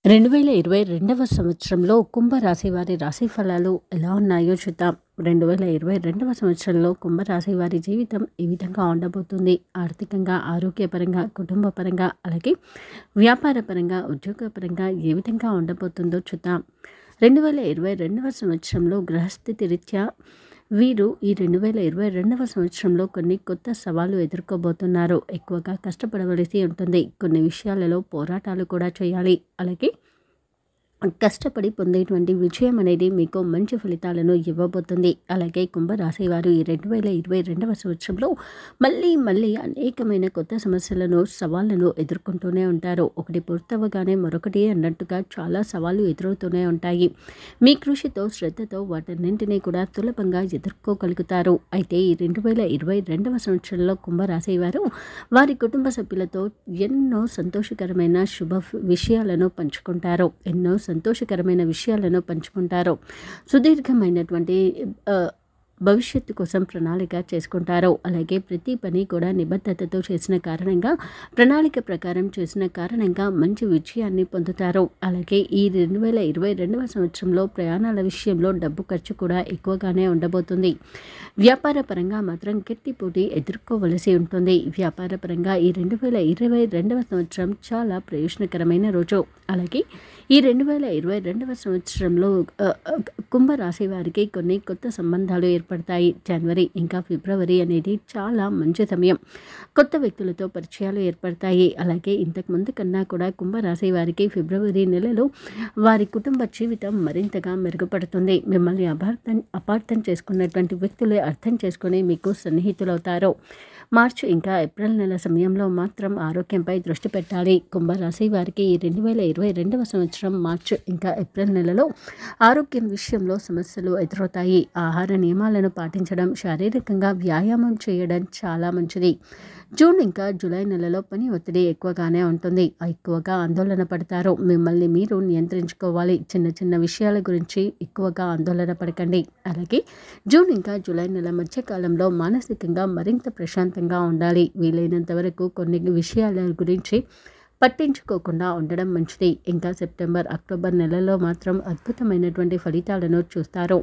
రెండు వేల ఇరవై రెండవ సంవత్సరంలో కుంభరాశి వారి రాశి ఫలాలు ఎలా ఉన్నాయో చూద్దాం రెండు వేల ఇరవై రెండవ సంవత్సరంలో కుంభరాశి వారి జీవితం ఈ విధంగా ఉండబోతుంది ఆర్థికంగా ఆరోగ్యపరంగా కుటుంబపరంగా అలాగే వ్యాపారపరంగా ఉద్యోగపరంగా ఏ విధంగా ఉండబోతుందో చూద్దాం రెండు వేల ఇరవై రెండవ సంవత్సరంలో గ్రహస్థితి రీత్యా వీరు ఈ రెండు వేల ఇరవై రెండవ సంవత్సరంలో కొన్ని కొత్త సవాళ్లు ఎదుర్కోబోతున్నారు ఎక్కువగా కష్టపడవలసి ఉంటుంది కొన్ని విషయాలలో పోరాటాలు కూడా చేయాలి అలాగే కష్టపడి పొందేటువంటి విజయం అనేది మీకు మంచి ఫలితాలను ఇవ్వబోతుంది అలాగే కుంభరాశి వారు ఈ రెండు వేల ఇరవై రెండవ సంవత్సరంలో మళ్ళీ మళ్ళీ అనేకమైన కొత్త సమస్యలను సవాళ్లను ఎదుర్కొంటూనే ఉంటారు ఒకటి పూర్తవగానే మరొకటి అన్నట్టుగా చాలా సవాళ్లు ఎదురవుతూనే ఉంటాయి మీ కృషితో శ్రద్ధతో వాటన్నింటినీ కూడా సులభంగా ఎదుర్కోగలుగుతారు అయితే ఈ రెండు వేల ఇరవై రెండవ సంవత్సరంలో కుంభరాశి వారు వారి కుటుంబ సభ్యులతో ఎన్నో సంతోషకరమైన శుభ విషయాలను పంచుకుంటారు ఎన్నో సంతోషకరమైన విషయాలను పంచుకుంటారు సుదీర్ఘమైనటువంటి ఆ, భవిష్యత్తు కోసం ప్రణాళిక చేసుకుంటారు అలాగే ప్రతి పని కూడా నిబద్ధతతో చేసిన కారణంగా ప్రణాళిక ప్రకారం చేసిన కారణంగా మంచి విజయాన్ని పొందుతారు అలాగే ఈ రెండు వేల ఇరవై రెండవ సంవత్సరంలో ప్రయాణాల విషయంలో డబ్బు ఖర్చు కూడా ఎక్కువగానే ఉండబోతుంది వ్యాపార పరంగా మాత్రం గట్టి పోటీ ఎదుర్కోవలసి ఉంటుంది వ్యాపార పరంగా ఈ రెండు వేల ఇరవై రెండవ సంవత్సరం చాలా ప్రయోజనకరమైన రోజు అలాగే ఈ రెండు వేల ఇరవై రెండవ సంవత్సరంలో ఆ, ఆ, కుంభరాశి వారికి కొన్ని కొత్త సంబంధాలు ఏర్పడతాయి జనవరి ఇంకా ఫిబ్రవరి అనేది చాలా మంచి సమయం కొత్త వ్యక్తులతో పరిచయాలు ఏర్పడతాయి అలాగే ఇంతకు ముందు కన్నా కూడా కుంభరాశి వారికి ఫిబ్రవరి నెలలో వారి కుటుంబ జీవితం మరింతగా మెరుగుపడుతుంది మిమ్మల్ని అపార్థం అపార్థం చేసుకున్నటువంటి వ్యక్తులే అర్థం చేసుకుని మీకు సన్నిహితులవుతారు మార్చి ఇంకా ఏప్రిల్ నెల సమయంలో మాత్రం ఆరోగ్యంపై దృష్టి పెట్టాలి కుంభరాశి వారికి ఈ రెండు వేల ఇరవై రెండవ సంవత్సరం మార్చి ఇంకా ఏప్రిల్ నెలలో ఆరోగ్యం విషయంలో సమస్యలు ఎదురవుతాయి ఆహార నియమాలను పాటించడం శారీరకంగా వ్యాయామం చేయడం చాలా మంచిది జూన్ ఇంకా జూలై నెలలో పని ఒత్తిడి ఎక్కువగానే ఉంటుంది ఎక్కువగా ఆందోళన పడతారు మిమ్మల్ని మీరు నియంత్రించుకోవాలి చిన్న చిన్న విషయాల గురించి ఎక్కువగా ఆందోళన పడకండి అలాగే జూన్ ఇంకా జూలై నెల మధ్య కాలంలో మానసికంగా మరింత ప్రశాంతంగా ఉండాలి వీలైనంత వరకు కొన్ని విషయాల గురించి పట్టించుకోకుండా ఉండడం మంచిది ఇంకా సెప్టెంబర్ అక్టోబర్ నెలలో మాత్రం అద్భుతమైనటువంటి ఫలితాలను చూస్తారు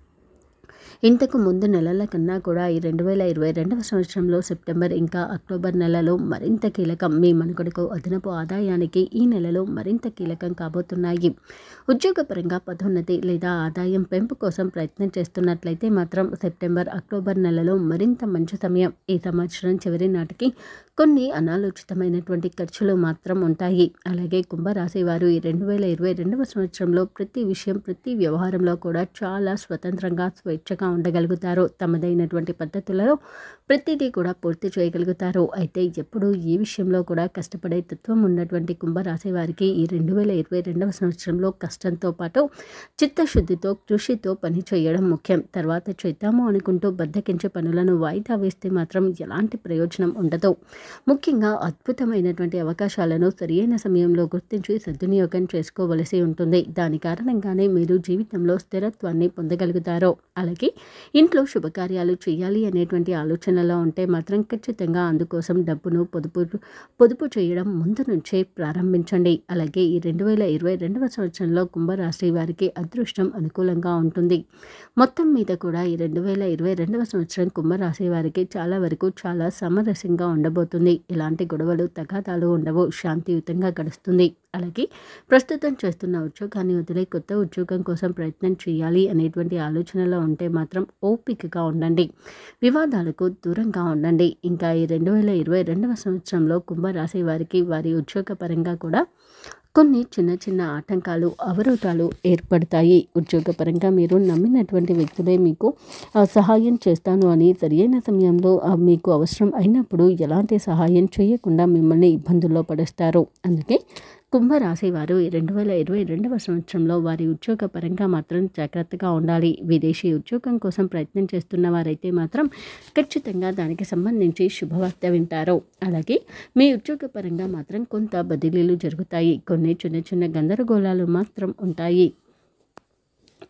ఇంతకు ముందు నెలల కన్నా కూడా ఈ రెండు వేల ఇరవై రెండవ సంవత్సరంలో సెప్టెంబర్ ఇంకా అక్టోబర్ నెలలో మరింత కీలకం మీ మనుగడకు అదనపు ఆదాయానికి ఈ నెలలో మరింత కీలకం కాబోతున్నాయి ఉద్యోగపరంగా పదోన్నతి లేదా ఆదాయం పెంపు కోసం ప్రయత్నం చేస్తున్నట్లయితే మాత్రం సెప్టెంబర్ అక్టోబర్ నెలలో మరింత మంచి సమయం ఈ సంవత్సరం చివరి నాటికి కొన్ని అనాలోచితమైనటువంటి ఖర్చులు మాత్రం ఉంటాయి అలాగే కుంభరాశి వారు ఈ రెండు వేల ఇరవై రెండవ సంవత్సరంలో ప్రతి విషయం ప్రతి వ్యవహారంలో కూడా చాలా స్వతంత్రంగా స్వేచ్ఛగా ఉండగలుగుతారు తమదైనటువంటి పద్ధతులలో ప్రతిదీ కూడా పూర్తి చేయగలుగుతారు అయితే ఎప్పుడు ఏ విషయంలో కూడా కష్టపడే తత్వం ఉన్నటువంటి కుంభరాశి వారికి ఈ రెండు వేల ఇరవై రెండవ సంవత్సరంలో కష్టంతో పాటు చిత్తశుద్ధితో కృషితో పని చేయడం ముఖ్యం తర్వాత చేద్దాము అనుకుంటూ బద్దకించే పనులను వాయిదా వేస్తే మాత్రం ఎలాంటి ప్రయోజనం ఉండదు ముఖ్యంగా అద్భుతమైనటువంటి అవకాశాలను సరియైన సమయంలో గుర్తించి సద్వినియోగం చేసుకోవలసి ఉంటుంది దాని కారణంగానే మీరు జీవితంలో స్థిరత్వాన్ని పొందగలుగుతారు అలాగే ఇంట్లో శుభకార్యాలు చేయాలి అనేటువంటి ఆలోచనలో ఉంటే మాత్రం ఖచ్చితంగా అందుకోసం డబ్బును పొదుపు పొదుపు చేయడం ముందు నుంచే ప్రారంభించండి అలాగే ఈ రెండు వేల ఇరవై రెండవ సంవత్సరంలో కుంభరాశి వారికి అదృష్టం అనుకూలంగా ఉంటుంది మొత్తం మీద కూడా ఈ రెండు వేల ఇరవై రెండవ సంవత్సరం కుంభరాశి వారికి చాలా వరకు చాలా సామరస్యంగా ఉండబోతుంది ఎలాంటి గొడవలు తగాదాలు ఉండవు శాంతియుతంగా గడుస్తుంది అలాగే ప్రస్తుతం చేస్తున్న ఉద్యోగాన్ని వదిలే కొత్త ఉద్యోగం కోసం ప్రయత్నం చేయాలి అనేటువంటి ఆలోచనలో ఉంటే మాత్రం ఓపికగా ఉండండి వివాదాలకు దూరంగా ఉండండి ఇంకా ఈ రెండు వేల ఇరవై రెండవ సంవత్సరంలో కుంభరాశి వారికి వారి ఉద్యోగపరంగా కూడా కొన్ని చిన్న చిన్న ఆటంకాలు అవరోధాలు ఏర్పడతాయి ఉద్యోగపరంగా మీరు నమ్మినటువంటి వ్యక్తులే మీకు ఆ, సహాయం చేస్తాను అని సరియైన సమయంలో ఆ, మీకు అవసరం అయినప్పుడు ఎలాంటి సహాయం చేయకుండా మిమ్మల్ని ఇబ్బందుల్లో పడేస్తారు అందుకే కుంభరాశి వారు ఈ రెండు వేల ఇరవై రెండవ సంవత్సరంలో వారి ఉద్యోగ పరంగా మాత్రం జాగ్రత్తగా ఉండాలి విదేశీ ఉద్యోగం కోసం ప్రయత్నం చేస్తున్న వారైతే మాత్రం ఖచ్చితంగా దానికి సంబంధించి శుభవార్త వింటారు అలాగే మీ ఉద్యోగ పరంగా మాత్రం కొంత బదిలీలు జరుగుతాయి కొన్ని చిన్న చిన్న గందరగోళాలు మాత్రం ఉంటాయి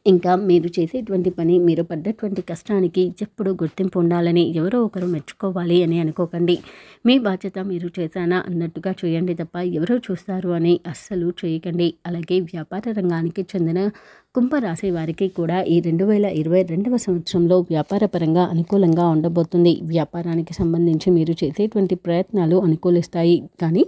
ఇంకా మీరు చేసేటువంటి పని మీరు పడ్డటువంటి కష్టానికి ఎప్పుడు గుర్తింపు ఉండాలని ఎవరో ఒకరు మెచ్చుకోవాలి అని అనుకోకండి మీ బాధ్యత మీరు చేశానా అన్నట్టుగా చేయండి తప్ప ఎవరో చూస్తారు అని అస్సలు చేయకండి అలాగే వ్యాపార రంగానికి చెందిన కుంభరాశి వారికి కూడా ఈ రెండు వేల ఇరవై రెండవ సంవత్సరంలో వ్యాపారపరంగా అనుకూలంగా ఉండబోతుంది వ్యాపారానికి సంబంధించి మీరు చేసేటువంటి ప్రయత్నాలు అనుకూలిస్తాయి కానీ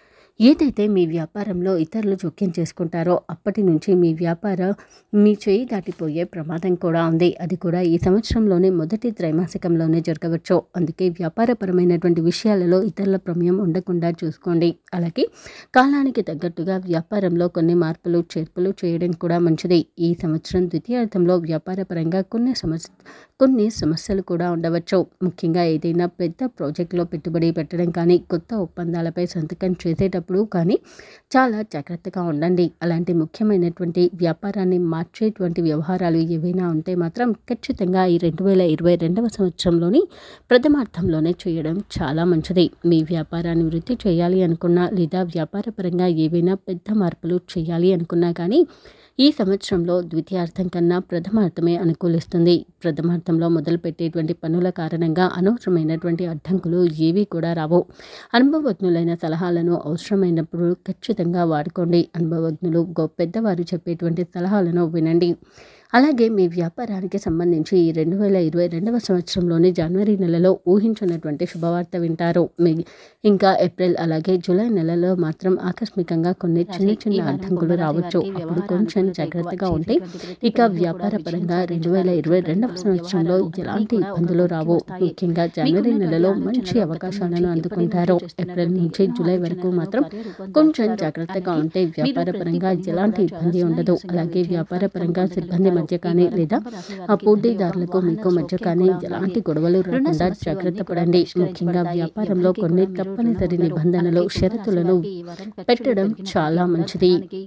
ఏదైతే మీ వ్యాపారంలో ఇతరులు జోక్యం చేసుకుంటారో అప్పటి నుంచి మీ వ్యాపార మీ చేయి దాటిపోయే ప్రమాదం కూడా ఉంది అది కూడా ఈ సంవత్సరంలోనే మొదటి త్రైమాసికంలోనే జరగవచ్చు అందుకే వ్యాపారపరమైనటువంటి విషయాలలో ఇతరుల ప్రమేయం ఉండకుండా చూసుకోండి అలాగే కాలానికి తగ్గట్టుగా వ్యాపారంలో కొన్ని మార్పులు చేర్పులు చేయడం కూడా మంచిది ఈ సంవత్సరం ద్వితీయార్థంలో వ్యాపారపరంగా కొన్ని సమస్య కొన్ని సమస్యలు కూడా ఉండవచ్చు ముఖ్యంగా ఏదైనా పెద్ద ప్రాజెక్టులో పెట్టుబడి పెట్టడం కానీ కొత్త ఒప్పందాలపై సంతకం చేసేటప్పుడు కానీ చాలా జాగ్రత్తగా ఉండండి అలాంటి ముఖ్యమైనటువంటి వ్యాపారాన్ని మార్చేటువంటి వ్యవహారాలు ఏవైనా ఉంటే మాత్రం ఖచ్చితంగా ఈ రెండు వేల ఇరవై రెండవ సంవత్సరంలోని ప్రథమార్థంలోనే చేయడం చాలా మంచిది మీ వ్యాపారాన్ని వృద్ధి చేయాలి అనుకున్నా లేదా వ్యాపారపరంగా ఏవైనా పెద్ద మార్పులు చేయాలి అనుకున్నా కానీ ఈ సంవత్సరంలో ద్వితీయార్థం కన్నా ప్రథమార్థమే అనుకూలిస్తుంది ప్రథమార్థంలో మొదలుపెట్టేటువంటి పనుల కారణంగా అనవసరమైనటువంటి అడ్డంకులు ఏవీ కూడా రావు అనుభవజ్ఞులైన సలహాలను అవసరమైనప్పుడు ఖచ్చితంగా వాడుకోండి అనుభవజ్ఞులు గొప్ప పెద్దవారు చెప్పేటువంటి సలహాలను వినండి అలాగే మీ వ్యాపారానికి సంబంధించి ఈ రెండు వేల ఇరవై రెండవ సంవత్సరంలోని జనవరి నెలలో ఊహించినటువంటి శుభవార్త వింటారు మీ ఇంకా ఏప్రిల్ అలాగే జూలై నెలలో మాత్రం ఆకస్మికంగా కొన్ని చిన్న చిన్న అడ్డంకులు రావచ్చు అప్పుడు కొంచెం జాగ్రత్తగా ఉంటే ఇక వ్యాపార పరంగా రెండు వేల ఇరవై రెండవ సంవత్సరంలో ఎలాంటి ఇబ్బందులు రావు ముఖ్యంగా జనవరి నెలలో మంచి అవకాశాలను అందుకుంటారు ఏప్రిల్ నుంచి జూలై వరకు మాత్రం కొంచెం జాగ్రత్తగా ఉంటే వ్యాపార పరంగా ఎలాంటి ఇబ్బంది ఉండదు అలాగే వ్యాపార పరంగా సిబ్బంది మధ్య కానీ లేదా ఆ పోటీదారులకు మీకు మధ్య కానీ ఎలాంటి గొడవలు రాకుండా జాగ్రత్త పడండి ముఖ్యంగా వ్యాపారంలో కొన్ని తప్పనిసరి నిబంధనలు షరతులను పెట్టడం చాలా మంచిది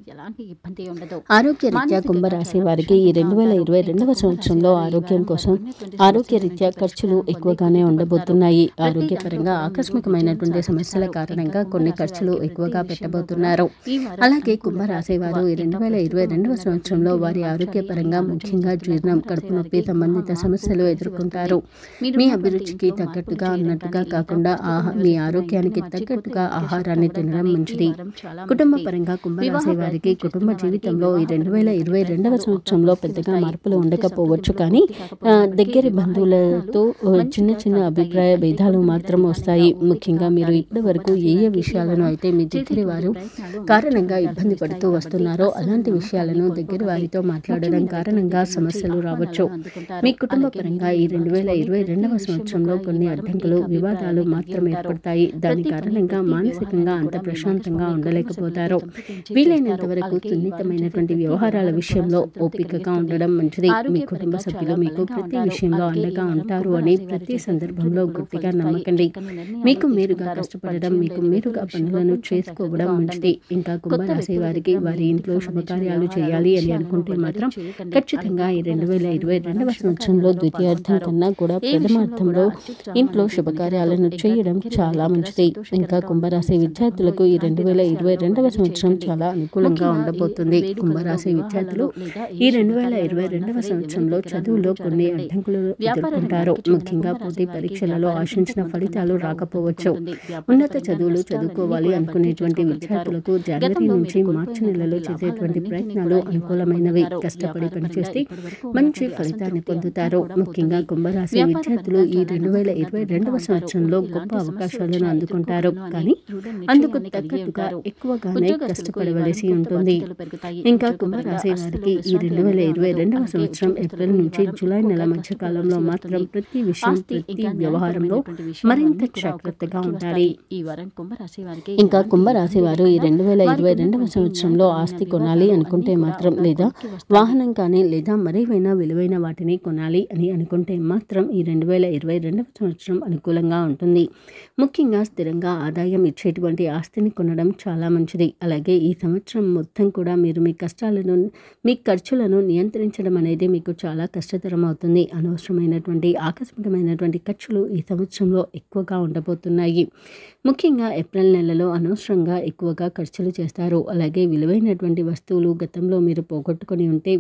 ఆరోగ్య రీత్యా కుంభరాశి వారికి ఈ రెండు వేల ఇరవై రెండవ సంవత్సరంలో ఆరోగ్యం కోసం ఆరోగ్య రీత్యా ఖర్చులు ఎక్కువగానే ఉండబోతున్నాయి ఆరోగ్యపరంగా ఆకస్మికమైనటువంటి సమస్యల కారణంగా కొన్ని ఖర్చులు ఎక్కువగా పెట్టబోతున్నారు అలాగే కుంభరాశి వారు ఈ రెండు వేల ఇరవై రెండవ సంవత్సరంలో వారి ఆరోగ్యపరంగా ముఖ్యంగా జీర్ణం కడుపు నొప్పి సంబంధిత సమస్యలు ఎదుర్కొంటారు మీ అభిరుచికి తగ్గట్టుగా అన్నట్టుగా కాకుండా ఆహా మీ ఆరోగ్యానికి తగ్గట్టుగా ఆహారాన్ని తినడం మంచిది కుటుంబ పరంగా కుంభరాశి వారికి కుటుంబ జీవితంలో ఈ రెండు వేల ఇరవై రెండవ సంవత్సరంలో పెద్దగా మార్పులు ఉండకపోవచ్చు కానీ ఆ, దగ్గరి బంధువులతో ఆ, చిన్న చిన్న అభిప్రాయ భేదాలు మాత్రం వస్తాయి ముఖ్యంగా మీరు ఇప్పటి వరకు ఏ ఏ విషయాలను అయితే మీ దగ్గర వారు కారణంగా ఇబ్బంది పడుతూ వస్తున్నారో అలాంటి విషయాలను దగ్గర వారితో మాట్లాడడం కారణంగా సమస్యలు రావచ్చు మీ కుటుంబ పరంగా ఈ రెండు వేల ఇరవై రెండవ సంవత్సరంలో కొన్ని అడ్డంకులు వివాదాలు మాత్రం ఏర్పడతాయి దాని కారణంగా మానసికంగా అంత ప్రశాంతంగా ఉండలేకపోతారు వీలైనంత వరకు సున్నితమైనటువంటి వ్యవహారాల విషయంలో ఓపికగా ఉండడం మంచిది మీ కుటుంబ సభ్యులు మీకు ప్రతి విషయంలో అండగా ఉంటారు అని ప్రతి సందర్భంలో గట్టిగా నమ్మకండి మీకు మీరుగా కష్టపడడం మీకు మీరుగా పనులను చేసుకోవడం మంచిది ఇంకా కుంభరాశి వారికి వారి ఇంట్లో శుభకార్యాలు చేయాలి అని అనుకుంటే మాత్రం ఖచ్చితంగా ఈ రెండు వేల ఇరవై రెండవ సంవత్సరంలో ద్వితీయార్థం కన్నా కూడా ప్రథమార్థంలో ఇంట్లో శుభకార్యాలను చేయడం చాలా మంచిది ఇంకా కుంభరాశి విద్యార్థులకు ఈ రెండు వేల ఇరవై రెండవ సంవత్సరం చాలా అనుకూలంగా ఉండబోతుంది కుంభరాశి విద్యార్థులు ఈ రెండు వేల ఇరవై రెండవ సంవత్సరంలో చదువులో కొన్ని అడ్డంకులు ఎదుర్కొంటారు ముఖ్యంగా పోటీ పరీక్షలలో ఆశించిన ఫలితాలు రాకపోవచ్చు ఉన్నత చదువులు చదువుకోవాలి అనుకునేటువంటి విద్యార్థులకు జనవరి నుంచి మార్చి నెలలో చేసేటువంటి ప్రయత్నాలు అనుకూలమైనవి కష్టపడి పనిచేస్తే మంచి ఫలితాన్ని పొందుతారు ముఖ్యంగా కుంభరాశి విద్యార్థులు ఈ రెండు వేల ఇరవై రెండవ సంవత్సరంలో గొప్ప అవకాశాలను అందుకుంటారు కానీ అందుకు తగ్గట్టుగా ఎక్కువగానే కష్టపడవలసి ఉంటుంది ఇంకా కుంభరాశి వారికి ఈ రెండు వేల ఇరవై రెండవ సంవత్సరం ఏప్రిల్ నుంచి జూలై నెల మధ్య కాలంలో మాత్రం ప్రతి విషయం ప్రతి వ్యవహారంలో మరింత జాగ్రత్తగా ఉండాలి ఈ వారం కుంభరాశి వారికి ఇంకా కుంభరాశి వారు ఈ రెండు వేల ఇరవై రెండవ సంవత్సరంలో ఆస్తి కొనాలి అనుకుంటే మాత్రం లేదా వాహనం కానీ లేదా మరేవైనా విలువైన వాటిని కొనాలి అని అనుకుంటే మాత్రం ఈ రెండు వేల ఇరవై రెండవ సంవత్సరం అనుకూలంగా ఉంటుంది ముఖ్యంగా స్థిరంగా ఆదాయం ఇచ్చేటువంటి ఆస్తిని కొనడం చాలా మంచిది అలాగే ఈ సంవత్సరం మొత్తం కూడా మీరు మీ కష్టాలను మీ ఖర్చులను నియంత్రించడం అనేది మీకు చాలా కష్టతరం అవుతుంది అనవసరమైనటువంటి ఆకస్మికమైనటువంటి ఖర్చులు ఈ సంవత్సరంలో ఎక్కువగా ఉండబోతున్నాయి ముఖ్యంగా ఏప్రిల్ నెలలో అనవసరంగా ఎక్కువగా ఖర్చులు చేస్తారు అలాగే విలువైనటువంటి వస్తువులు గతంలో మీరు పోగొట్టుకొని ఉంటే వాటిని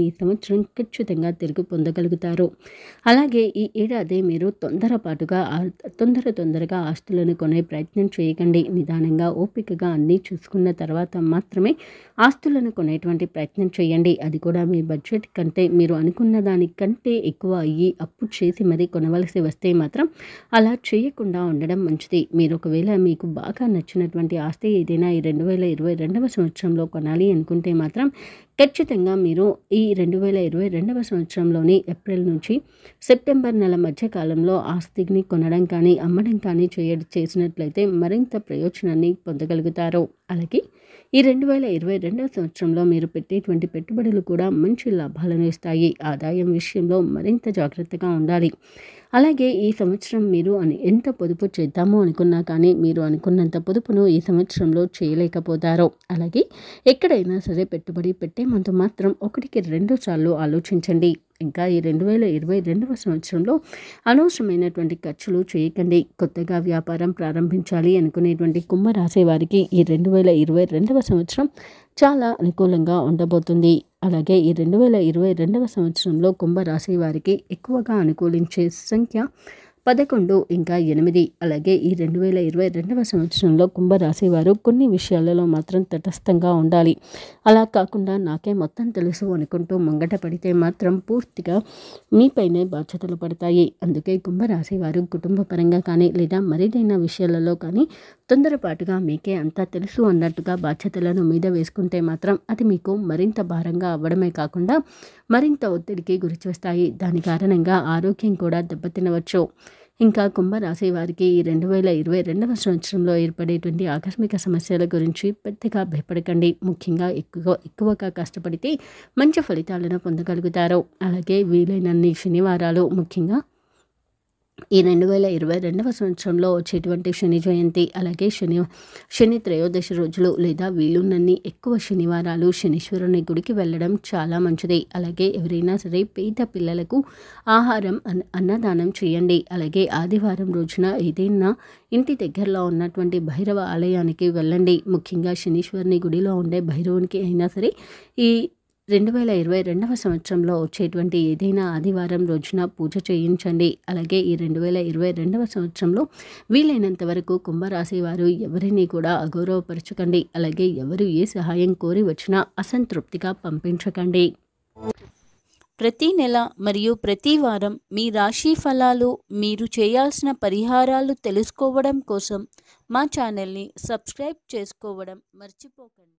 ఈ సంవత్సరం ఖచ్చితంగా తిరిగి పొందగలుగుతారు అలాగే ఈ ఏడాది మీరు తొందరపాటుగా ఆ- తొందర తొందరగా ఆస్తులను కొనే ప్రయత్నం చేయకండి నిదానంగా ఓపికగా అన్నీ చూసుకున్న తర్వాత మాత్రమే ఆస్తులను కొనేటువంటి ప్రయత్నం చేయండి అది కూడా మీ బడ్జెట్ కంటే మీరు అనుకున్న దానికంటే ఎక్కువ అయ్యి అప్పు చేసి మరీ కొనవలసి వస్తే మాత్రం అలా చేయకుండా ఉండడం మంచిది మీరు ఒకవేళ మీకు బాగా నచ్చినటువంటి ఆస్తి ఏదైనా ఈ రెండు వేల ఇరవై రెండవ సంవత్సరంలో కొనాలి అనుకుంటే మాత్రం ఖచ్చితంగా మీరు ఈ రెండు వేల ఇరవై రెండవ సంవత్సరంలోని ఏప్రిల్ నుంచి సెప్టెంబర్ నెల మధ్య కాలంలో ఆస్తిని కొనడం కానీ అమ్మడం కానీ చేయ చేసినట్లయితే మరింత ప్రయోజనాన్ని పొందగలుగుతారు అలాగే ఈ రెండు వేల ఇరవై రెండవ సంవత్సరంలో మీరు పెట్టేటువంటి పెట్టుబడులు కూడా మంచి లాభాలను ఇస్తాయి ఆదాయం విషయంలో మరింత జాగ్రత్తగా ఉండాలి అలాగే ఈ సంవత్సరం మీరు అని ఎంత పొదుపు చేద్దామో అనుకున్నా కానీ మీరు అనుకున్నంత పొదుపును ఈ సంవత్సరంలో చేయలేకపోతారు అలాగే ఎక్కడైనా సరే పెట్టుబడి పెట్టే ముందు మాత్రం ఒకటికి రెండు సార్లు ఆలోచించండి ఇంకా ఈ రెండు వేల ఇరవై రెండవ సంవత్సరంలో అనవసరమైనటువంటి ఖర్చులు చేయకండి కొత్తగా వ్యాపారం ప్రారంభించాలి అనుకునేటువంటి కుంభరాశి వారికి ఈ రెండు వేల ఇరవై రెండవ సంవత్సరం చాలా అనుకూలంగా ఉండబోతుంది అలాగే ఈ రెండు వేల ఇరవై రెండవ సంవత్సరంలో కుంభరాశి వారికి ఎక్కువగా అనుకూలించే సంఖ్య పదకొండు ఇంకా ఎనిమిది అలాగే ఈ రెండు వేల ఇరవై రెండవ సంవత్సరంలో కుంభరాశి వారు కొన్ని విషయాలలో మాత్రం తటస్థంగా ఉండాలి అలా కాకుండా నాకే మొత్తం తెలుసు అనుకుంటూ ముంగట పడితే మాత్రం పూర్తిగా మీపైనే బాధ్యతలు పడతాయి అందుకే కుంభరాశి వారు కుటుంబ పరంగా కానీ లేదా మరిదైన విషయాలలో కానీ తొందరపాటుగా మీకే అంతా తెలుసు అన్నట్టుగా బాధ్యతలను మీద వేసుకుంటే మాత్రం అది మీకు మరింత భారంగా అవ్వడమే కాకుండా మరింత ఒత్తిడికి గురిచేస్తాయి దాని కారణంగా ఆరోగ్యం కూడా దెబ్బతినవచ్చు ఇంకా కుంభరాశి వారికి ఈ రెండు వేల ఇరవై రెండవ సంవత్సరంలో ఏర్పడేటువంటి ఆకస్మిక సమస్యల గురించి పెద్దగా భయపడకండి ముఖ్యంగా ఎక్కువ ఎక్కువగా కష్టపడితే మంచి ఫలితాలను పొందగలుగుతారు అలాగే వీలైనన్ని శనివారాలు ముఖ్యంగా ఈ రెండు వేల ఇరవై రెండవ సంవత్సరంలో వచ్చేటువంటి శని జయంతి అలాగే శని శని త్రయోదశి రోజులు లేదా వీలున్నన్ని ఎక్కువ శనివారాలు శనీశ్వరుని గుడికి వెళ్ళడం చాలా మంచిది అలాగే ఎవరైనా సరే పేద పిల్లలకు ఆహారం అన్న అన్నదానం చేయండి అలాగే ఆదివారం రోజున ఏదైనా ఇంటి దగ్గరలో ఉన్నటువంటి భైరవ ఆలయానికి వెళ్ళండి ముఖ్యంగా శనీశ్వరుని గుడిలో ఉండే భైరవునికి అయినా సరే ఈ రెండు వేల ఇరవై రెండవ సంవత్సరంలో వచ్చేటువంటి ఏదైనా ఆదివారం రోజున పూజ చేయించండి అలాగే ఈ రెండు వేల ఇరవై రెండవ సంవత్సరంలో వీలైనంత వరకు కుంభరాశి వారు ఎవరిని కూడా అగౌరవపరచకండి అలాగే ఎవరు ఏ సహాయం కోరి వచ్చినా అసంతృప్తిగా పంపించకండి ప్రతి నెల మరియు ప్రతి వారం మీ రాశి ఫలాలు మీరు చేయాల్సిన పరిహారాలు తెలుసుకోవడం కోసం మా ఛానల్ని సబ్స్క్రైబ్ చేసుకోవడం మర్చిపోకండి